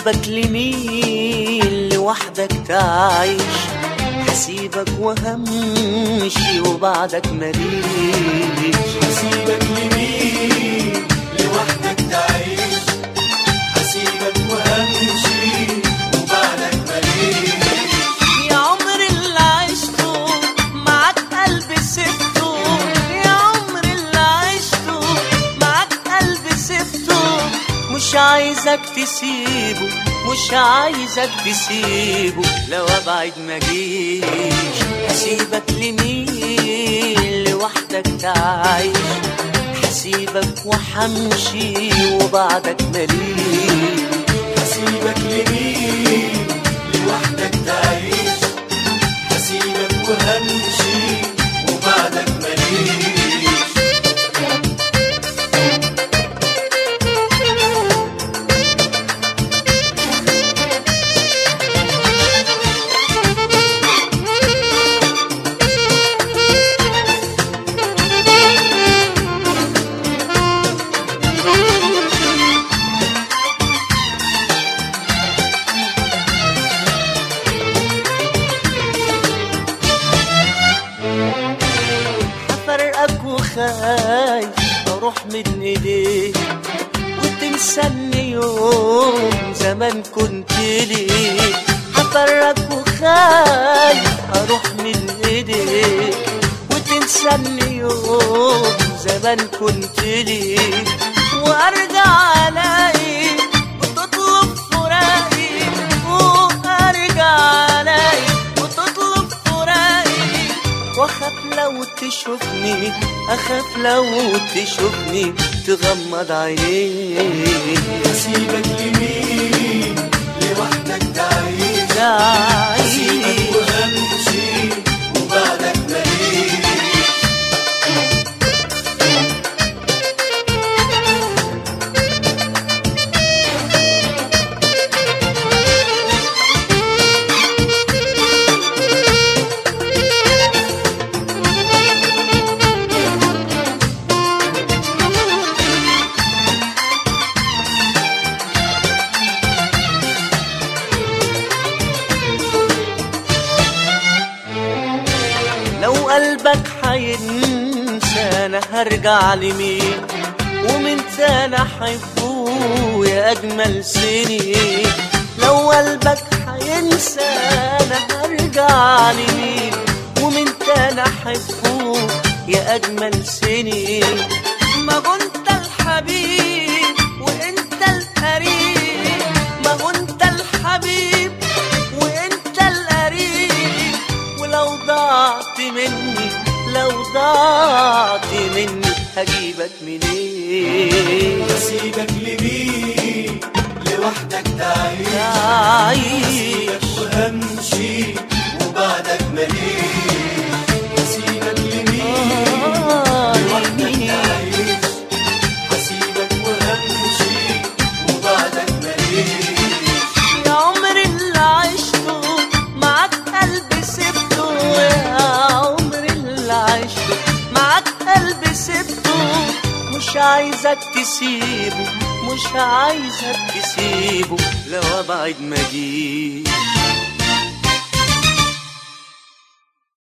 هسيبك لمين لوحدك تعيش هسيبك وهمشي وبعدك ماليش هسيبك لمين لوحدك تعيش هسيبك وهمشي وبعدك ماليش يا عمر اللي عشته معاك قلبي سبته يا عمر اللي عشته معاك قلبي سبته مش عايزك تسيبه مش عايزك تسيبه لو ابعد ما جيش هسيبك لمين لوحدك تعيش هسيبك وحمشي وبعدك ماليش هسيبك لمين لوحدك تعيش هسيبك وهمشي وبعدك ماليش هفرقك وخايف اروح من ايديك وتنساني يوم زمان كنت ليك هفرقك وخايف اروح من ايديك وتنساني يوم زمان كنت ليك وارجع الاقي وتطلب فراقي وارجع الاقي وتطلب فراقي واخاف لو تشوفني اخاف لو تشوفني تغمض عينيك هسيبك لمين لوحدك تعيش هسيبك تعيش وهمشي وبعدك ماليش لو قلبك حينسى انا هرجع لمين ومن تاني احبه يا اجمل سنين لو قلبك حينسى انا هرجع لمين ومن تاني احبه يا اجمل سنين ما كنت الحبيب وانت القريب ما كنت الحبيب وانت القريب ولو ضعت مني لو ضعت مني هجيبك منين هسيبك لمين لوحدك تعيش تعيش هسيبك وهمشي وبعدك ماليش هسيبك لمين آه، لوحدك لمين؟ تعيش هسيبك وهمشي وبعدك ماليش يا عمر اللي عشته معاك قلبي سبته يا عمر اللي عشته معاك قلبي سبته مش عايزك تسيبه مش عايزك تسيبه لو ابعد ما جيش